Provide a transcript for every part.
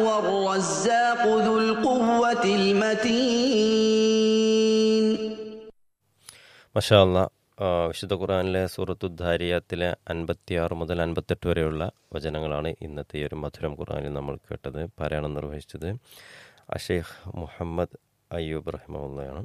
والرزاق ذو القوة المتين മഷാല്ല വിശുദ്ധ ഖുർആനിലെ സൂറത്തുദ്ധാരിയത്തിലെ അൻപത്തിയാറ് മുതൽ അൻപത്തെട്ട് വരെയുള്ള വചനങ്ങളാണ് ഇന്നത്തെ ഈ ഒരു മധുരം ഖുർആനിൽ നമ്മൾ കേട്ടത് പാരായണം നിർവഹിച്ചത് അഷേഖ് മുഹമ്മദ് അയ്യൂബ് റഹിമുള്ളയാണ്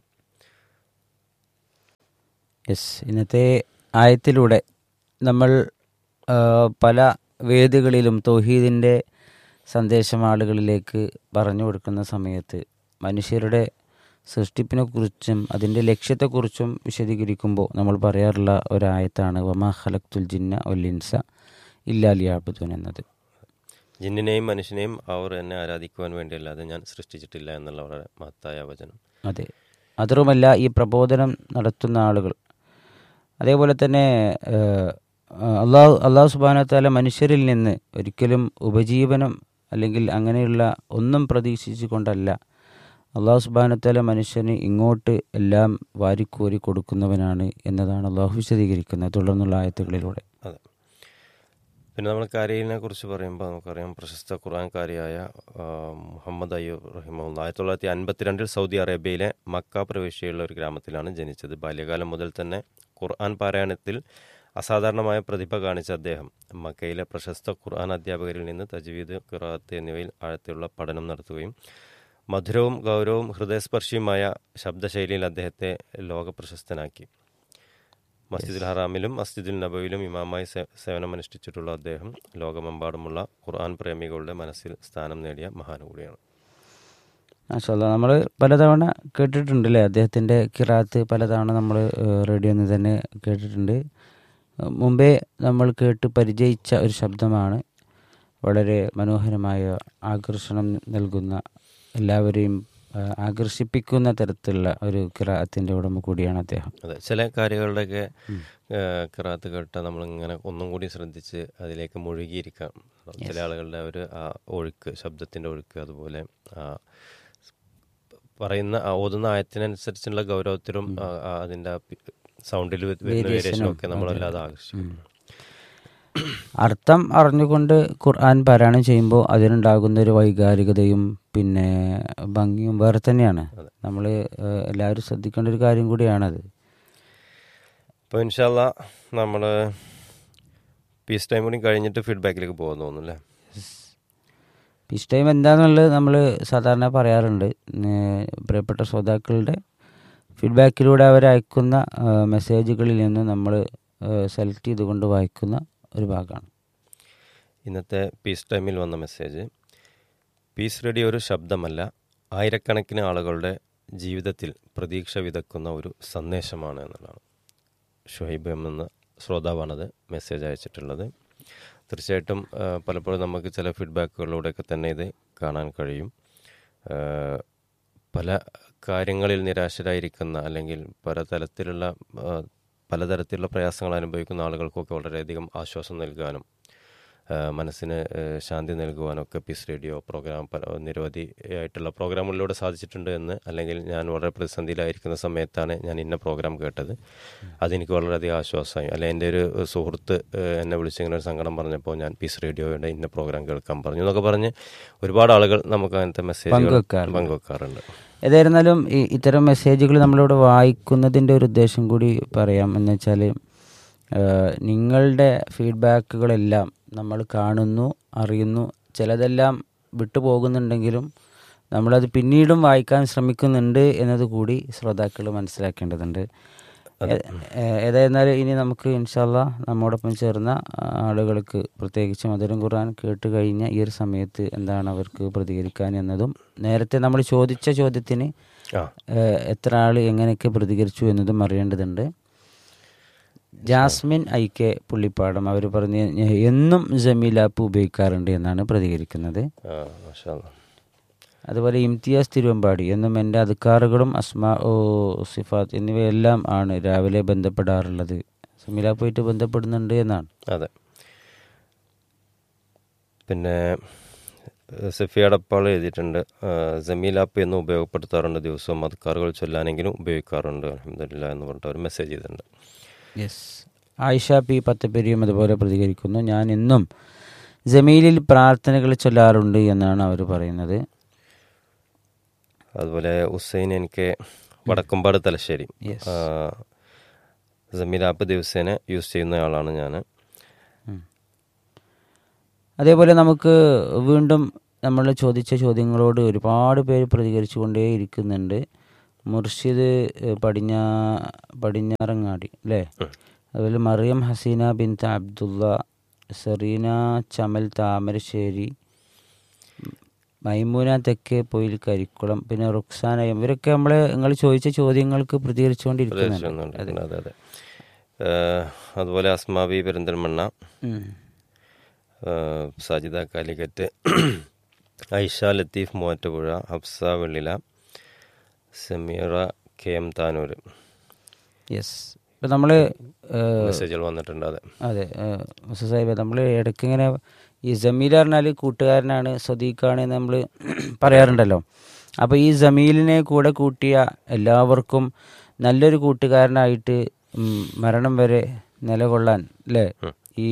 യെസ് ഇന്നത്തെ ആയത്തിലൂടെ നമ്മൾ ആ, പല വേദികളിലും തൗഹീദിൻ്റെ സന്ദേശം ആളുകളിലേക്ക് പറഞ്ഞു കൊടുക്കുന്ന സമയത്ത് മനുഷ്യരുടെ സൃഷ്ടിപ്പിനെ കുറിച്ചും അതിൻ്റെ ലക്ഷ്യത്തെക്കുറിച്ചും വിശദീകരിക്കുമ്പോൾ നമ്മൾ പറയാറുള്ള ഒരായത്താണ് വമാ ഖലക്തുൽ ജിന്ന ഒല്ലിൻസ ഇല്ലാലിയാബുദൂൻ എന്നത് ജിന്നിനെയും മനുഷ്യനെയും അവർ എന്നെ ആരാധിക്കുവാൻ വേണ്ടിയല്ലാതെ ഞാൻ സൃഷ്ടിച്ചിട്ടില്ല എന്നുള്ള വളരെ മഹത്തായ വചനം അതെ അതുമല്ല ഈ പ്രബോധനം നടത്തുന്ന ആളുകൾ അതേപോലെ തന്നെ ഏഹ്, അള്ളാഹു അള്ളാഹു സുബാനത്താല മനുഷ്യരിൽ നിന്ന് ഒരിക്കലും ഉപജീവനം അല്ലെങ്കിൽ അങ്ങനെയുള്ള ഒന്നും പ്രതീക്ഷിച്ചു കൊണ്ടല്ല അള്ളാഹു സുബാനത്താല മനുഷ്യന് ഇങ്ങോട്ട് എല്ലാം വാരിക്കോരി കൊടുക്കുന്നവനാണ് എന്നതാണ് അള്ളാഹു വിശദീകരിക്കുന്നത് തുടർന്നുള്ള ആയത്തുകളിലൂടെ അതെ പിന്നെ നമ്മൾ കാരിയലിനെ കുറിച്ച് പറയുമ്പോൾ നമുക്കറിയാം പ്രശസ്ത ഖുർആൻകാരിയായ ആ, മുഹമ്മദ് അയ്യൂബ് റഹിമുള്ള ആയിരത്തി തൊള്ളായിരത്തി അൻപത്തിരണ്ടിൽ സൗദി അറേബ്യയിലെ മക്ക പ്രവിശ്യയുള്ള ഒരു ഗ്രാമത്തിലാണ് ജനിച്ചത് ബാല്യകാലം മുതൽ തന്നെ ഖുർആൻ പാരായണത്തിൽ അസാധാരണമായ പ്രതിഭ കാണിച്ച അദ്ദേഹം മക്കയിലെ പ്രശസ്ത ഖുർആൻ അധ്യാപകരിൽ നിന്ന് തജ്വീദ് ഖിറാത്ത് എന്നിവയിൽ ആഴത്തിലുള്ള പഠനം നടത്തുകയും മധുരവും ഗൗരവവും ഹൃദയസ്പർശിയുമായ ശബ്ദശൈലിയിൽ അദ്ദേഹത്തെ ലോകപ്രശസ്തനാക്കി മസ്ജിദുൽ ഹറാമിലും മസ്ജിദുൽ നബവിലും ഇമാമായി സേ- സേവനമനുഷ്ഠിച്ചിട്ടുള്ള അദ്ദേഹം ലോകമെമ്പാടുമുള്ള ഖുർആൻ പ്രേമികളുടെ മനസ്സിൽ സ്ഥാനം നേടിയ മഹാനുകൂടിയാണ് മാഷല്ല നമ്മൾ പലതവണ കേട്ടിട്ടുണ്ട് അല്ലേ അദ്ദേഹത്തിൻ്റെ കിറാത്ത് പലതവണ നമ്മൾ റേഡിയോയിൽ നിന്ന് തന്നെ കേട്ടിട്ടുണ്ട് ഏഹ് മുമ്പേ നമ്മൾ കേട്ട് പരിചയിച്ച ഒരു ശബ്ദമാണ് വളരെ മനോഹരമായ ആകർഷണം നൽകുന്ന എല്ലാവരെയും ഏഹ് ആകർഷിപ്പിക്കുന്ന തരത്തിലുള്ള ഒരു കിറാത്തിൻ്റെ ഉടമ കൂടിയാണ് അദ്ദേഹം അതെ ചില കാര്യങ്ങളുടെയൊക്കെ കിറാത്ത് കേട്ടാൽ നമ്മളിങ്ങനെ ഒന്നും കൂടി ശ്രദ്ധിച്ച് അതിലേക്ക് മുഴുകിയിരിക്കാം ചില ആളുകളുടെ ഒരു ആ ഒഴുക്ക് ശബ്ദത്തിൻ്റെ ഒഴുക്ക് അതുപോലെ ആ പറയുന്ന ആ ഓതുന്ന ആയത്തിനനുസരിച്ചുള്ള ഗൗരവത്തിലും ആ, ആ അതിൻ്റെ സൗണ്ടിൽ വരുന്ന വേരിയേഷനും ഒക്കെ നമ്മളല്ലാതെ ആകർഷിക്കും അർത്ഥം അറിഞ്ഞുകൊണ്ട് ഖുർആൻ പാരായണം ചെയ്യുമ്പോൾ അതിനുണ്ടാകുന്ന ഒരു വൈകാരികതയും പിന്നെ ഭംഗിയും വേറെ തന്നെയാണ് നമ്മൾ എല്ലാവരും ശ്രദ്ധിക്കേണ്ട ഒരു കാര്യം കൂടിയാണത് അപ്പോൾ ഇൻഷാല്ല നമ്മൾ പീസ് ടൈം കൂടി കഴിഞ്ഞിട്ട് ഫീഡ്ബാക്കിലേക്ക് പോകാൻ തോന്നുന്നു അല്ലേ പീസ് ടൈം എന്താണെന്നുള്ളത് നമ്മൾ സാധാരണ പറയാറുണ്ട് ഏഹ് പ്രിയപ്പെട്ട ശ്രോതാക്കളുടെ ഫീഡ്ബാക്കിലൂടെ അവർ അയക്കുന്ന ഏഹ് മെസ്സേജുകളിൽ നിന്ന് നമ്മൾ സെലക്ട് ചെയ്തുകൊണ്ട് വായിക്കുന്ന ഒരു ഭാഗമാണ് ഇന്നത്തെ പീസ് ടൈമിൽ വന്ന മെസ്സേജ് പീസ് റേഡിയോ ഒരു ശബ്ദമല്ല ആയിരക്കണക്കിന് ആളുകളുടെ ജീവിതത്തിൽ പ്രതീക്ഷ വിതക്കുന്ന ഒരു സന്ദേശമാണ് എന്നുള്ളതാണ് ഷുഹൈബ് എം എന്ന ശ്രോതാവാണത് മെസ്സേജ് അയച്ചിട്ടുള്ളത് തീർച്ചയായിട്ടും ആ, പലപ്പോഴും നമുക്ക് ചില ഫീഡ്ബാക്കുകളിലൂടെയൊക്കെ തന്നെ ഇത് കാണാൻ കഴിയും ആ, പല കാര്യങ്ങളിൽ നിരാശരായിരിക്കുന്ന അല്ലെങ്കിൽ പല തരത്തിലുള്ള ആ, പലതരത്തിലുള്ള പ്രയാസങ്ങൾ അനുഭവിക്കുന്ന ആളുകൾക്കൊക്കെ വളരെയധികം ആശ്വാസം നൽകാനും ആ, മനസ്സിന് ആ, ശാന്തി നൽകുവാനൊക്കെ പീസ് റേഡിയോ പ്രോഗ്രാം പല നിരവധി ആയിട്ടുള്ള പ്രോഗ്രാമുകളിലൂടെ സാധിച്ചിട്ടുണ്ട് എന്ന് അല്ലെങ്കിൽ ഞാൻ വളരെ പ്രതിസന്ധിയിലായിരിക്കുന്ന സമയത്താണ് ഞാൻ ഇന്ന പ്രോഗ്രാം കേട്ടത് അതെനിക്ക് വളരെയധികം ആശ്വാസമായി അല്ലെ എൻ്റെ ഒരു സുഹൃത്ത് ആ, എന്നെ വിളിച്ചിങ്ങനെ ഒരു സങ്കടം പറഞ്ഞപ്പോൾ ഞാൻ പീസ് റേഡിയോയുടെ ഇന്ന പ്രോഗ്രാം കേൾക്കാൻ പറഞ്ഞു എന്നൊക്കെ പറഞ്ഞ് ഒരുപാട് ആളുകൾ നമുക്ക് അങ്ങനത്തെ മെസ്സേജുകൾ പങ്കുവെക്കാറുണ്ട്. പങ്കുവെക്കാറുണ്ട് ഏതായിരുന്നാലും ഈ ഇത്തരം മെസ്സേജുകൾ നമ്മളിവിടെ വായിക്കുന്നതിൻ്റെ ഒരു ഉദ്ദേശം കൂടി പറയാം എന്ന് വെച്ചാൽ നിങ്ങളുടെ ഫീഡ്ബാക്കുകളെല്ലാം നമ്മൾ കാണുന്നു അറിയുന്നു ചിലതെല്ലാം വിട്ടു പോകുന്നുണ്ടെങ്കിലും നമ്മളത് പിന്നീടും വായിക്കാൻ ശ്രമിക്കുന്നുണ്ട് എന്നത് കൂടി ശ്രോതാക്കൾ മനസ്സിലാക്കേണ്ടതുണ്ട് ഏ- ഏ- ഏതായിരുന്നാലും ഇനി നമുക്ക് ഇൻഷാല്ല നമ്മോടൊപ്പം ചേർന്ന ആളുകൾക്ക് പ്രത്യേകിച്ച് മധുരം ഖുർആൻ കേട്ട് കഴിഞ്ഞ ഈ ഒരു സമയത്ത് എന്താണ് അവർക്ക് പ്രതികരിക്കാൻ എന്നതും നേരത്തെ നമ്മൾ ചോദിച്ച ചോദ്യത്തിന് ആ ഏഹ് എത്ര ആൾ എങ്ങനെയൊക്കെ പ്രതികരിച്ചു എന്നതും അറിയേണ്ടതുണ്ട് ജാസ്മിൻ ഐ കെ പുള്ളിപ്പാടം അവർ പറഞ്ഞ് "ഞാൻ എന്നും ജമീൽ ആപ്പ് ഉപയോഗിക്കാറുണ്ട് എന്നാണ് പ്രതികരിക്കുന്നത് ആ മാഷാ അല്ലാ. അതുപോലെ ഇംതിയാസ് തിരുവമ്പാടി എന്നും എൻ്റെ അധികാറുകളും അസ്മാ ഓ സിഫാത്ത് എന്നിവയെല്ലാം ആണ് രാവിലെ ബന്ധപ്പെടാറുള്ളത് ജമീല പോയിട്ട് ബന്ധപ്പെടുന്നുണ്ട് എന്നാണ് അതെ പിന്നെ ഏഹ്, സഫിയ അടപ്പാൾ എഴുതിയിട്ടുണ്ട് ഏഹ്, ജമീൽ ആപ്പ് എന്നും ഉപയോഗപ്പെടുത്താറുണ്ട് ദിവസവും മതക്കാറുകൾ ചൊല്ലാനെങ്കിലും ഉപയോഗിക്കാറുണ്ട് അലഹമില്ല എന്ന് പറഞ്ഞിട്ട് ഒരു മെസ്സേജ് ചെയ്തിട്ടുണ്ട് യെസ് ആയിഷ പി പത്തപ്പെരിയും അതുപോലെ പ്രതികരിക്കുന്നു ഞാൻ എന്നും ജമീലിൽ പ്രാർത്ഥനകൾ ചൊല്ലാറുണ്ട് എന്നാണ് അവർ പറയുന്നത് അതുപോലെ ഹുസൈൻ എനിക്ക് വടക്കുംപാട് തലശ്ശേരി Yes. ആ, ജമീൽ ആപ്പ് ദിവസേന യൂസ് ചെയ്യുന്ന ആളാണ് ഞാൻ അതേപോലെ നമുക്ക് വീണ്ടും നമ്മൾ ചോദിച്ച ചോദ്യങ്ങളോട് ഒരുപാട് പേര് പ്രതികരിച്ചു കൊണ്ടേ ഇരിക്കുന്നുണ്ട് മുർഷിദ് ഏഹ്, പടിഞ്ഞാ പടിഞ്ഞാറങ്ങാടി അല്ലേ അതുപോലെ മറിയം ഹസീന ബിൻ അബ്ദുള്ള സെറീന ചമൽ താമരശ്ശേരി മൈമൂന തെക്കേ പൊയിൽ കരിക്കുളം പിന്നെ റുക്സാന ഇവരൊക്കെ നമ്മളെ നിങ്ങൾ ചോദിച്ച ചോദ്യങ്ങൾക്ക് പ്രതികരിച്ചുകൊണ്ടിരിക്കുന്നുണ്ട് അതെ അതെ ആ, അതുപോലെ അസ്മാബി പെരിന്തൽമണ്ണ ഉം. ആ, Sajida Calicut Aisha Latheef Muvattupuzha Hafsa Vellila Sameera K M Tanur yes ഇപ്പം നമ്മൾ മെസ്സേജുകൾ വന്നിട്ടുണ്ട് അതെ അതെ മുസ സാഹിബ് നമ്മൾ ഇടയ്ക്ക് ഇങ്ങനെ ഈ ജമീൽ പറഞ്ഞാൽ കൂട്ടുകാരനാണ് സ്വദീഖാണ് എന്ന് നമ്മൾ പറയാറുണ്ടല്ലോ അപ്പോൾ ഈ ജമീലിനെ കൂടെ കൂട്ടിയ എല്ലാവർക്കും നല്ലൊരു കൂട്ടുകാരനായിട്ട് ഉം, മരണം വരെ നിലകൊള്ളാൻ അല്ലേ ഈ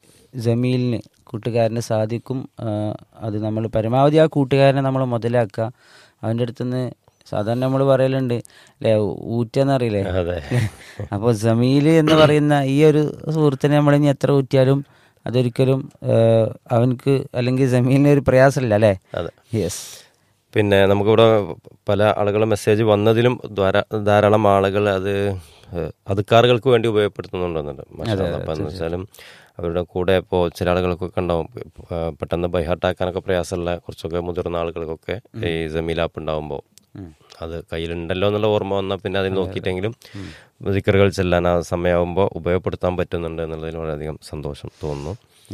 ജമീലിന് കൂട്ടുകാരന് സാധിക്കും ആ, അത് നമ്മൾ പരമാവധി ആ കൂട്ടുകാരനെ നമ്മൾ മുതലാക്കുക അവൻ്റെ അടുത്തുനിന്ന് സാധാരണ നമ്മൾ പറയലുണ്ട് അല്ലേ ഊറ്റെന്നറിയില്ലേ അതെ അപ്പോൾ ജമീൽ എന്ന് പറയുന്ന ഈ ഒരു സുഹൃത്തിനെ നമ്മൾ ഇനി എത്ര ഊറ്റിയാലും അതൊരിക്കലും ഏഹ്, അവൻക്ക് അല്ലെങ്കിൽ ജമീലിന് ഒരു പ്രയാസമില്ല അല്ലേ അതെ യെസ് പിന്നെ നമുക്കിവിടെ പല ആളുകളും മെസ്സേജ് വന്നതിലും ധാരാ- ധാരാളം ആളുകൾ അത് ഏഹ്, അതുക്കാറുകൾക്ക് വേണ്ടി ഉപയോഗപ്പെടുത്തുന്നുണ്ടെന്നുണ്ട് അപ്പം എന്ന് വെച്ചാലും അവരുടെ കൂടെ ഇപ്പോൾ ചില ആളുകൾക്കൊക്കെ ഉണ്ടാവും ഏഹ്, പെട്ടെന്ന് ബൈഹാർട്ടാക്കാനൊക്കെ പ്രയാസമുള്ള കുറച്ചൊക്കെ മുതിർന്ന ആളുകൾക്കൊക്കെ ഈ ജമീൽ ആപ്പ് ഉണ്ടാവുമ്പോൾ അത് കയ്യിലുണ്ടല്ലോ എന്നുള്ള ഓർമ്മ വന്നാൽ പിന്നെ അതിൽ നോക്കിയിട്ടെങ്കിലും ദിക്കറുകൾ ചെല്ലാൻ ആ സമയമാകുമ്പോൾ ഉപയോഗപ്പെടുത്താൻ പറ്റുന്നുണ്ട് എന്നുള്ളതിൽ വളരെയധികം സന്തോഷം തോന്നുന്നു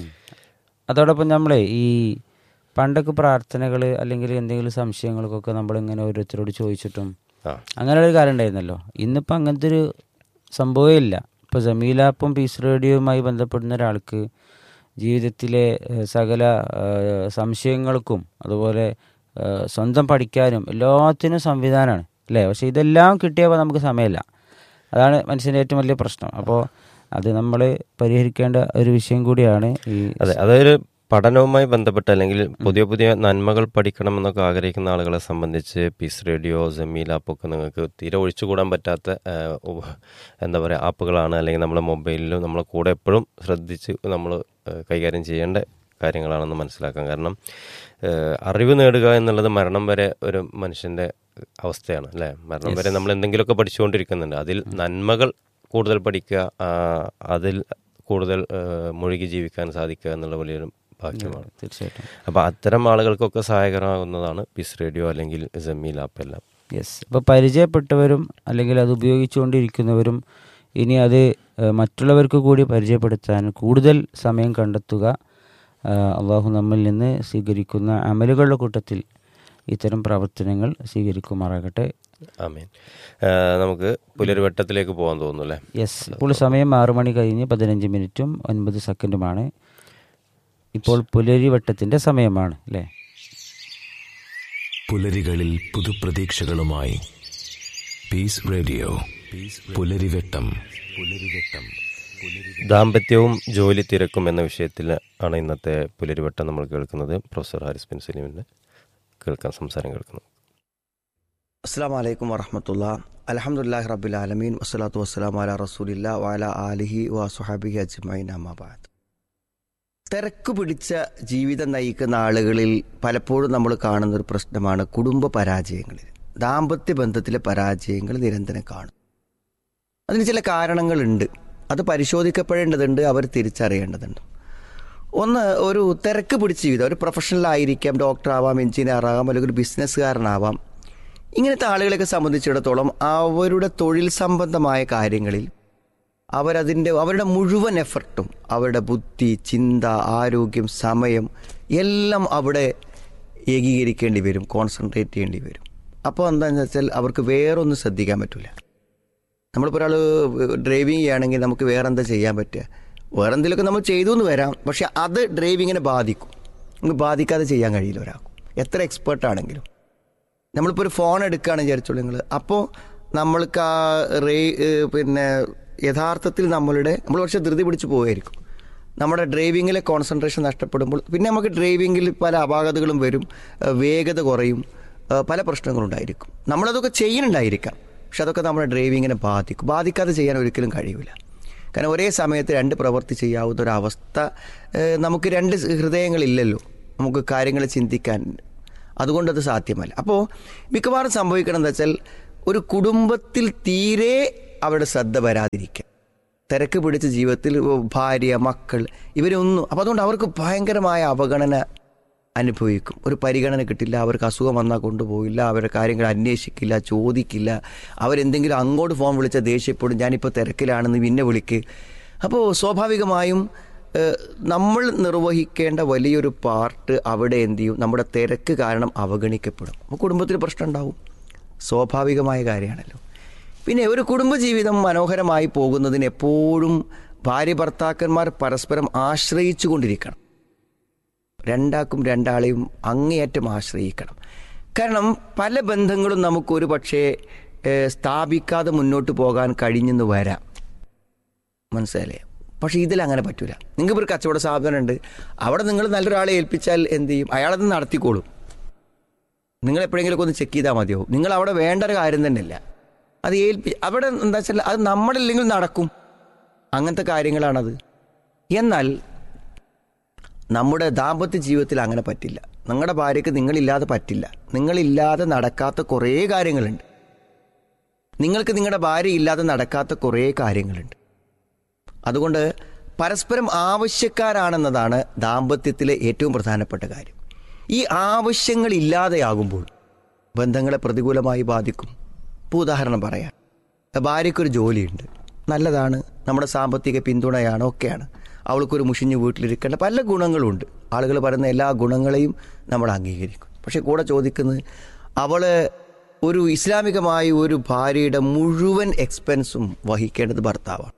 അതോടൊപ്പം നമ്മളെ ഈ പണ്ടൊക്കെ പ്രാർത്ഥനകൾ അല്ലെങ്കിൽ എന്തെങ്കിലും സംശയങ്ങൾക്കൊക്കെ നമ്മളിങ്ങനെ ഓരോരുത്തരോട് ചോദിച്ചിട്ടും ആ അങ്ങനെയുള്ളൊരു കാര്യം ഉണ്ടായിരുന്നല്ലോ ഇന്നിപ്പോൾ അങ്ങനത്തെ ഒരു സംഭവമേ ഇല്ല ഇപ്പോൾ ജമീലാപ്പും പീസ് റേഡിയോയുമായി ബന്ധപ്പെടുന്ന ഒരാൾക്ക് ജീവിതത്തിലെ ഏഹ്, സകല ഏഹ്, സംശയങ്ങൾക്കും അതുപോലെ ഏഹ്, സ്വന്തം പഠിക്കാനും എല്ലാത്തിനും സംവിധാനമാണ് അല്ലേ പക്ഷേ ഇതെല്ലാം കിട്ടിയപ്പോൾ നമുക്ക് സമയമില്ല അതാണ് മനുഷ്യൻ്റെ ഏറ്റവും വലിയ പ്രശ്നം അപ്പോൾ അത് നമ്മൾ പരിഹരിക്കേണ്ട ഒരു വിഷയം കൂടിയാണ് ഈ അതെ അതൊരു പഠനവുമായി ബന്ധപ്പെട്ട് അല്ലെങ്കിൽ പുതിയ പുതിയ നന്മകൾ പഠിക്കണമെന്നൊക്കെ ആഗ്രഹിക്കുന്ന ആളുകളെ സംബന്ധിച്ച് പീസ് റേഡിയോ ജമീൽ ആപ്പൊക്കെ നിങ്ങൾക്ക് തീരെ ഒഴിച്ചുകൂടാൻ പറ്റാത്ത ആ, ഉപ- എന്താ പറയുക ആപ്പുകളാണ് അല്ലെങ്കിൽ നമ്മുടെ മൊബൈലിലും നമ്മളെ കൂടെ എപ്പോഴും ശ്രദ്ധിച്ച് നമ്മൾ കൈകാര്യം ചെയ്യേണ്ട കാര്യങ്ങളാണെന്ന് മനസ്സിലാക്കാം കാരണം ആ, അറിവ് നേടുക എന്നുള്ളത് മരണം വരെ ഒരു മനുഷ്യൻ്റെ അവസ്ഥയാണ് അല്ലേ മരണം വരെ നമ്മൾ എന്തെങ്കിലുമൊക്കെ പഠിച്ചുകൊണ്ടിരിക്കുന്നുണ്ട് അതിൽ നന്മകൾ കൂടുതൽ പഠിക്കുക ആ, അതിൽ കൂടുതൽ ആ, മുഴുകി ജീവിക്കാൻ സാധിക്കുക എന്നുള്ള വലിയൊരു ഭാഗ്യമാണ് തീർച്ചയായിട്ടും അപ്പോൾ അത്തരം ആളുകൾക്കൊക്കെ സഹായകരമാകുന്നതാണ് പീസ് റേഡിയോ അല്ലെങ്കിൽ ജമീൽ ആപ്പ് എല്ലാം യെസ് അപ്പോൾ പരിചയപ്പെട്ടവരും അല്ലെങ്കിൽ അത് ഉപയോഗിച്ചുകൊണ്ടിരിക്കുന്നവരും ഇനി അത് ഏഹ്, മറ്റുള്ളവർക്ക് കൂടി പരിചയപ്പെടുത്താൻ കൂടുതൽ സമയം കണ്ടെത്തുക ആഹ്, അള്ളാഹു നമ്മിൽ നിന്ന് സ്വീകരിക്കുന്ന അമലുകളുടെ കൂട്ടത്തിൽ ഇത്തരം പ്രവർത്തനങ്ങൾ സ്വീകരിക്കുമാറാകട്ടെ ആമീൻ ആ, നമുക്ക് പുലരുവട്ടത്തിലേക്ക് പോകാൻ തോന്നുന്നു അല്ലേ യെസ് ഇപ്പോൾ സമയം ആറു മണി കഴിഞ്ഞ് പതിനഞ്ച് മിനിറ്റും ഒൻപത് സെക്കൻഡുമാണ് ഇപ്പോൾ പുലരിവട്ടത്തിൻ്റെ സമയമാണ് അല്ലേ പുലരികളിൽ പുതുപ്രതീക്ഷകളുമായി പീസ് റേഡിയോ പുലരിവെട്ടം പുലരിവെട്ടം ദാമ്പത്യവും ജോലി തിരക്കും എന്ന വിഷയത്തിൽ ആണ് ഇന്നത്തെ പുലരുവട്ടം നമ്മൾ കേൾക്കുന്നത് പ്രൊഫസർ ഹാരിസ് ബിൻ സലീമിൻ്റെ കേൾക്കാൻ സംസാരം കേൾക്കുന്നു അസ്സാം വലൈക്കും വറഹമത്തുള്ള അലഹമുല്ലാഹി റബ്ബുൽ ആലമീൻ വസ്സലാത്തു വസ്സലാം അല റസൂലില്ല വാല ആലിഹി വസുഹാബിഹി അജ്മൈൻ അമ്മാബാദ് തിരക്ക് പിടിച്ച ജീവിതം നയിക്കുന്ന ആളുകളിൽ പലപ്പോഴും നമ്മൾ കാണുന്ന ഒരു പ്രശ്നമാണ് കുടുംബ പരാജയങ്ങളിൽ ദാമ്പത്യ ബന്ധത്തിലെ പരാജയങ്ങൾ നിരന്തരം കാണും അതിന് ചില കാരണങ്ങളുണ്ട് അത് പരിശോധിക്കപ്പെടേണ്ടതുണ്ട് അവർ തിരിച്ചറിയേണ്ടതുണ്ട് ഒന്ന് ഒരു തിരക്ക് പിടിച്ച ജീവിതം ഒരു പ്രൊഫഷണൽ ആയിരിക്കാം ഡോക്ടർ ആവാം എഞ്ചിനീയർ ആവാം അല്ലെങ്കിൽ ഒരു ബിസിനസ്സുകാരനാവാം ഇങ്ങനത്തെ ആളുകളെയൊക്കെ സംബന്ധിച്ചിടത്തോളം അവരുടെ തൊഴിൽ സംബന്ധമായ കാര്യങ്ങളിൽ അവരതിൻ്റെ അവരുടെ മുഴുവൻ എഫർട്ടും അവരുടെ ബുദ്ധി ചിന്ത ആരോഗ്യം സമയം എല്ലാം അവിടെ ഏകീകരിക്കേണ്ടി വരും കോൺസെൻട്രേറ്റ് ചെയ്യേണ്ടി വരും അപ്പോൾ എന്താണെന്ന് വെച്ചാൽ അവർക്ക് വേറൊന്നും ശ്രദ്ധിക്കാൻ പറ്റില്ല നമ്മളിപ്പോൾ ഒരാൾ ഡ്രൈവിംഗ് ചെയ്യുകയാണെങ്കിൽ നമുക്ക് വേറെ എന്താ ചെയ്യാൻ പറ്റുക വേറെ എന്തെങ്കിലുമൊക്കെ നമ്മൾ ചെയ്തു എന്ന് വരാം പക്ഷെ അത് ഡ്രൈവിങ്ങിനെ ബാധിക്കും നമുക്ക് ബാധിക്കാതെ ചെയ്യാൻ കഴിയില്ല ഒരാൾക്കും എത്ര എക്സ്പേർട്ട് ആണെങ്കിലും നമ്മളിപ്പോൾ ഒരു ഫോൺ എടുക്കുകയാണെന്ന് വിചാരിച്ചോളൂ നിങ്ങൾ അപ്പോൾ നമ്മൾക്ക് ആ റേ ഏഹ് പിന്നെ യഥാർത്ഥത്തിൽ നമ്മളുടെ നമ്മൾ പക്ഷെ ധൃതി പിടിച്ച് പോവുമായിരിക്കും നമ്മുടെ ഡ്രൈവിങ്ങിലെ കോൺസെൻട്രേഷൻ നഷ്ടപ്പെടുമ്പോൾ പിന്നെ നമുക്ക് ഡ്രൈവിങ്ങിൽ പല അപാകതകളും വരും ഏഹ് വേഗത കുറയും ഏഹ് പല പ്രശ്നങ്ങളുണ്ടായിരിക്കും നമ്മളതൊക്കെ ചെയ്യുന്നുണ്ടായിരിക്കാം പക്ഷെ അതൊക്കെ നമ്മുടെ ഡ്രൈവിങ്ങിനെ ബാധിക്കും ബാധിക്കാതെ ചെയ്യാൻ ഒരിക്കലും കഴിയില്ല കാരണം ഒരേ സമയത്ത് രണ്ട് പ്രവൃത്തി ചെയ്യാവുന്ന ഒരു അവസ്ഥ ഏഹ് നമുക്ക് രണ്ട് ഹൃദയങ്ങളില്ലല്ലോ നമുക്ക് കാര്യങ്ങൾ ചിന്തിക്കാൻ അതുകൊണ്ടത് സാധ്യമല്ല അപ്പോൾ മിക്കവാറും സംഭവിക്കണം എന്താ വെച്ചാൽ ഒരു കുടുംബത്തിൽ തീരെ അവരുടെ ശ്രദ്ധ വരാതിരിക്കുക തിരക്ക് പിടിച്ച ജീവിതത്തിൽ ഭാര്യ മക്കൾ ഇവരൊന്നും അപ്പോൾ അതുകൊണ്ട് അവർക്ക് ഭയങ്കരമായ അവഗണന അനുഭവിക്കും ഒരു പരിഗണന കിട്ടില്ല അവർക്ക് അസുഖം വന്നാൽ കൊണ്ടുപോകില്ല അവരുടെ കാര്യങ്ങൾ അന്വേഷിക്കില്ല ചോദിക്കില്ല അവരെന്തെങ്കിലും അങ്ങോട്ട് ഫോൺ വിളിച്ചാൽ ദേഷ്യപ്പെടും ഞാനിപ്പോൾ തിരക്കിലാണെന്ന് പിന്നെ വിളിക്ക് അപ്പോൾ സ്വാഭാവികമായും ഏഹ്, നമ്മൾ നിർവഹിക്കേണ്ട വലിയൊരു പാർട്ട് അവിടെ എന്ത് ചെയ്യും നമ്മുടെ തിരക്ക് കാരണം അവഗണിക്കപ്പെടും അപ്പോൾ കുടുംബത്തിൽ പ്രശ്നം ഉണ്ടാവും സ്വാഭാവികമായ കാര്യമാണല്ലോ പിന്നെ ഒരു കുടുംബജീവിതം മനോഹരമായി പോകുന്നതിന് എപ്പോഴും ഭാര്യ ഭർത്താക്കന്മാർ പരസ്പരം ആശ്രയിച്ചു കൊണ്ടിരിക്കണം രണ്ടാക്കും രണ്ടാളെയും അങ്ങേയറ്റം ആശ്രയിക്കണം കാരണം പല ബന്ധങ്ങളും നമുക്കൊരു പക്ഷേ ഏഹ്, സ്ഥാപിക്കാതെ മുന്നോട്ട് പോകാൻ കഴിഞ്ഞെന്ന് വരാം മനസ്സിലായില്ലേ പക്ഷേ ഇതിലങ്ങനെ പറ്റൂല നിങ്ങൾക്ക് ഒരു കച്ചവട സ്ഥാപനം ഉണ്ട് അവിടെ നിങ്ങൾ നല്ലൊരാളെ ഏൽപ്പിച്ചാൽ എന്ത് ചെയ്യും അയാളത് നടത്തിക്കോളും നിങ്ങൾ എപ്പോഴെങ്കിലുമൊക്കെ ഒന്ന് ചെക്ക് ചെയ്താൽ മതിയാവും നിങ്ങൾ അവിടെ വേണ്ട ഒരു കാര്യം തന്നെയല്ല അത് ഏൽപ്പി അവിടെ എന്താ വെച്ചാൽ അത് നമ്മളില്ലെങ്കിൽ നടക്കും അങ്ങനത്തെ കാര്യങ്ങളാണത് എന്നാൽ നമ്മുടെ ദാമ്പത്യ ജീവിതത്തിൽ അങ്ങനെ പറ്റില്ല നിങ്ങളുടെ ഭാര്യയ്ക്ക് നിങ്ങളില്ലാതെ പറ്റില്ല നിങ്ങളില്ലാതെ നടക്കാത്ത കുറേ കാര്യങ്ങളുണ്ട് നിങ്ങൾക്ക് നിങ്ങളുടെ ഭാര്യ ഇല്ലാതെ നടക്കാത്ത കുറേ കാര്യങ്ങളുണ്ട് അതുകൊണ്ട് പരസ്പരം ആവശ്യക്കാരാണെന്നതാണ് ദാമ്പത്യത്തിലെ ഏറ്റവും പ്രധാനപ്പെട്ട കാര്യം ഈ ആവശ്യങ്ങൾ ഇല്ലാതെയാകുമ്പോൾ ബന്ധങ്ങളെ പ്രതികൂലമായി ബാധിക്കും ഇപ്പോൾ ഉദാഹരണം പറയാം ഭാര്യയ്ക്കൊരു ജോലിയുണ്ട് നല്ലതാണ് നമ്മുടെ സാമ്പത്തിക പിന്തുണയാണ് ഒക്കെയാണ് അവൾക്കൊരു മുഷിഞ്ഞ് വീട്ടിലിരിക്കേണ്ട പല ഗുണങ്ങളുണ്ട് ആളുകൾ പറയുന്ന എല്ലാ ഗുണങ്ങളെയും നമ്മൾ അംഗീകരിക്കും പക്ഷെ കൂടെ ചോദിക്കുന്നത് അവൾ ഒരു ഇസ്ലാമികമായ ഒരു ഭാര്യയുടെ മുഴുവൻ എക്സ്പെൻസും വഹിക്കേണ്ടത് ഭർത്താവാണ്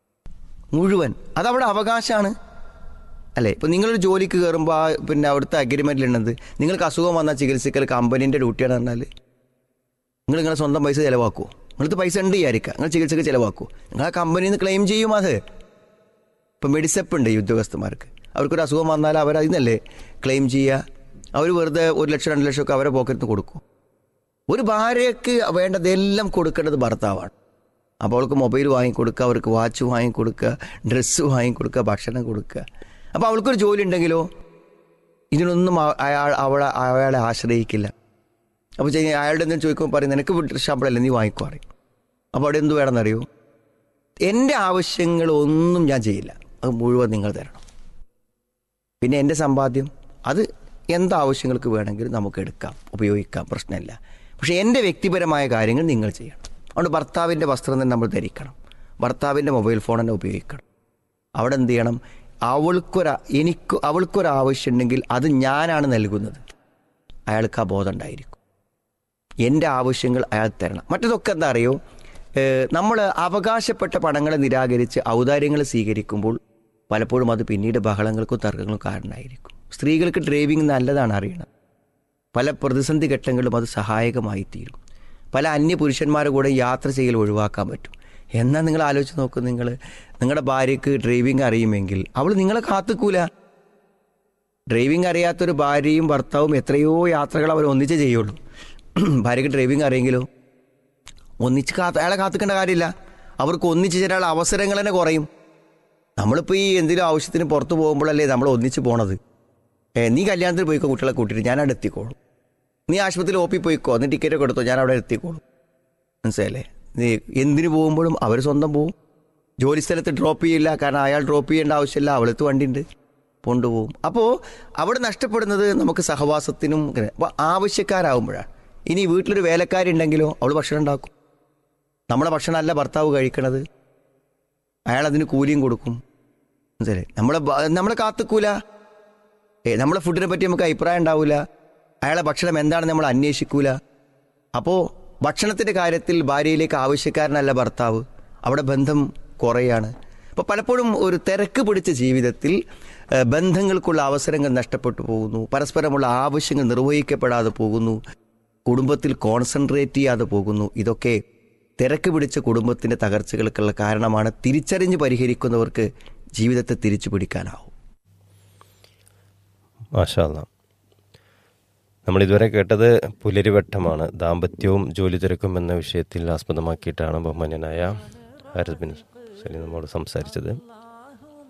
മുഴുവൻ അതവിടെ അവകാശമാണ് അല്ലേ ഇപ്പം നിങ്ങളൊരു ജോലിക്ക് കയറുമ്പോൾ ആ പിന്നെ അവിടുത്തെ അഗ്രിമെൻറ്റിലുള്ളത് നിങ്ങൾക്ക് അസുഖം വന്നാൽ ചികിത്സിക്കൽ കമ്പനീൻ്റെ ഡ്യൂട്ടിയാണ് പറഞ്ഞാൽ നിങ്ങൾ നിങ്ങളെ സ്വന്തം പൈസ ചിലവാക്കുമോ നിങ്ങൾക്ക് പൈസ ഉണ്ട് വിചാരിക്കുക നിങ്ങൾ ചികിത്സക്ക് ചിലവാക്കുമോ നിങ്ങൾ ആ കമ്പനിയിൽ നിന്ന് ക്ലെയിം ചെയ്യും അത് ഇപ്പം മെഡിസെപ്പ് ഉണ്ട് ഈ ഉദ്യോഗസ്ഥന്മാർക്ക് അവർക്കൊരു അസുഖം വന്നാൽ അവർ അതിനല്ലേ ക്ലെയിം ചെയ്യുക അവർ വെറുതെ ഒരു ലക്ഷം രണ്ട് ലക്ഷം ഒക്കെ അവരെ പോക്കറ്റിൽ നിന്ന് കൊടുക്കും ഒരു ഭാര്യയ്ക്ക് വേണ്ടതെല്ലാം കൊടുക്കേണ്ടത് ഭർത്താവാണ് അപ്പോൾ അവൾക്ക് മൊബൈൽ വാങ്ങിക്കൊടുക്കുക അവർക്ക് വാച്ച് വാങ്ങിക്കൊടുക്കുക ഡ്രസ്സ് വാങ്ങിക്കൊടുക്കുക ഭക്ഷണം കൊടുക്കുക അപ്പോൾ അവൾക്കൊരു ജോലി ഉണ്ടെങ്കിലോ ഇതിനൊന്നും അ- അയാൾ അവളെ അയാളെ ആശ്രയിക്കില്ല അപ്പോൾ ചെയ്യ അയാളുടെ എന്തെങ്കിലും ചോദിക്കുമ്പോൾ പറയും നിനക്ക് ശമ്പളമല്ല നീ വാങ്ങിക്കോ പറയും അപ്പോൾ അവിടെ എന്ത് വേണമെന്നറിയോ എൻ്റെ ആവശ്യങ്ങളൊന്നും ഞാൻ ചെയ്യില്ല അത് മുഴുവൻ നിങ്ങൾ തരണം പിന്നെ എൻ്റെ സമ്പാദ്യം അത് എന്താവശ്യങ്ങൾക്ക് വേണമെങ്കിലും നമുക്ക് എടുക്കാം ഉപയോഗിക്കാം പ്രശ്നമില്ല പക്ഷേ എൻ്റെ വ്യക്തിപരമായ കാര്യങ്ങൾ നിങ്ങൾ ചെയ്യണം അതുകൊണ്ട് ഭർത്താവിൻ്റെ വസ്ത്രം തന്നെ നമ്മൾ ധരിക്കണം ഭർത്താവിൻ്റെ മൊബൈൽ ഫോൺ തന്നെ ഉപയോഗിക്കണം അവിടെ എന്ത് ചെയ്യണം അവൾക്കൊരു എനിക്ക് അവൾക്കൊരാവശ്യം ഉണ്ടെങ്കിൽ അത് ഞാനാണ് നൽകുന്നത് അയാൾക്ക് ആ ബോധം ഉണ്ടായിരിക്കും എൻ്റെ ആവശ്യങ്ങൾ അയാൾ തരണം മറ്റതൊക്കെ എന്താ അറിയോ നമ്മൾ അവകാശപ്പെട്ട പണങ്ങളെ നിരാകരിച്ച് ഔദാര്യങ്ങൾ സ്വീകരിക്കുമ്പോൾ പലപ്പോഴും അത് പിന്നീട് ബഹളങ്ങൾക്കും തർക്കങ്ങൾക്കും കാരണമായിരിക്കും സ്ത്രീകൾക്ക് ഡ്രൈവിംഗ് നല്ലതാണ് അറിയണം പല പ്രതിസന്ധി ഘട്ടങ്ങളിലും അത് സഹായകമായി തീരും പല അന്യ പുരുഷന്മാരുടെ കൂടെ യാത്ര ചെയ്യൽ ഒഴിവാക്കാൻ പറ്റും എന്നാൽ നിങ്ങൾ ആലോചിച്ച് നോക്ക് നിങ്ങൾ നിങ്ങളുടെ ഭാര്യയ്ക്ക് ഡ്രൈവിംഗ് അറിയുമെങ്കിൽ അവൾ നിങ്ങളെ കാത്തുക്കൂല ഡ്രൈവിംഗ് അറിയാത്തൊരു ഭാര്യയും ഭർത്താവും എത്രയോ യാത്രകൾ അവർ ഒന്നിച്ച് ചെയ്യുള്ളൂ ഭാര്യയ്ക്ക് ഡ്രൈവിംഗ് അറിയെങ്കിലോ ഒന്നിച്ച് കാത്ത് അയാളെ കാത്തിക്കേണ്ട കാര്യമില്ല അവർക്ക് ഒന്നിച്ച് ചേരാനുള്ള അവസരങ്ങൾ തന്നെ കുറയും നമ്മളിപ്പോൾ ഈ എന്തെങ്കിലും ആവശ്യത്തിന് പുറത്ത് പോകുമ്പോഴല്ലേ നമ്മൾ ഒന്നിച്ച് പോണത് ഏ, നീ കല്യാണത്തിന് പോയിക്കോ കുട്ടികളെ കൂട്ടിയിട്ട് ഞാൻ അവിടെ എത്തിക്കോളും നീ ആശുപത്രിയിൽ ഓപ്പി പോയിക്കോ നീ ടിക്കറ്റ് ഒക്കെ എടുത്തോ ഞാൻ അവിടെ എത്തിക്കോളും മനസ്സിലല്ലേ നീ എന്തിനു പോകുമ്പോഴും അവർ സ്വന്തം പോവും ജോലി സ്ഥലത്ത് ഡ്രോപ്പ് ചെയ്യില്ല കാരണം അയാൾ ഡ്രോപ്പ് ചെയ്യേണ്ട ആവശ്യമില്ല അവളത്ത് വണ്ടിയുണ്ട് കൊണ്ടുപോകും അപ്പോൾ അവിടെ നഷ്ടപ്പെടുന്നത് നമുക്ക് സഹവാസത്തിനും ഇങ്ങനെ. അപ്പോൾ ആവശ്യക്കാരാകുമ്പോഴാണ് ഇനി വീട്ടിലൊരു വേലക്കാരി ഉണ്ടെങ്കിലോ അവൾ ഭക്ഷണം ഉണ്ടാക്കും നമ്മളെ ഭക്ഷണമല്ല ഭർത്താവ് കഴിക്കണത് അയാൾ അതിന് കൂലിയും കൊടുക്കും മനസ്സിലായി നമ്മളെ ബ- നമ്മളെ കാത്തുക്കൂല ഏ നമ്മളെ ഫുഡിനെ പറ്റി നമുക്ക് അഭിപ്രായം ഉണ്ടാവില്ല അയാളെ ഭക്ഷണം എന്താണെന്ന് നമ്മൾ അന്വേഷിക്കൂല അപ്പോൾ ഭക്ഷണത്തിൻ്റെ കാര്യത്തിൽ ഭാര്യയിലേക്ക് ആവശ്യക്കാരനല്ല ഭർത്താവ് അവിടെ ബന്ധം കുറയാണ് അപ്പോൾ പലപ്പോഴും ഒരു തിരക്ക് പിടിച്ച ജീവിതത്തിൽ ഏ, ബന്ധങ്ങൾക്കുള്ള അവസരങ്ങൾ നഷ്ടപ്പെട്ടു പോകുന്നു പരസ്പരമുള്ള ആവശ്യങ്ങൾ നിർവഹിക്കപ്പെടാതെ പോകുന്നു കുടുംബത്തിൽ കോൺസെൻട്രേറ്റ് ചെയ്യാതെ പോകുന്നു ഇതൊക്കെ തിരക്ക് പിടിച്ച കുടുംബത്തിൻ്റെ തകർച്ചകൾക്കുള്ള കാരണമാണ് തിരിച്ചറിഞ്ഞ് പരിഹരിക്കുന്നവർക്ക് ജീവിതത്തെ തിരിച്ചു പിടിക്കാനാവും മാഷാല്ല നമ്മൾ ഇതുവരെ കേട്ടത് പുലരിവട്ടമാണ് ദാമ്പത്യവും ജോലി തിരക്കും എന്ന വിഷയത്തിൽ ആസ്പദമാക്കിയിട്ടാണ് ബഹുമാന്യനായ ഹാരിസ് ബിൻ സലീം നമ്മോട് സംസാരിച്ചത്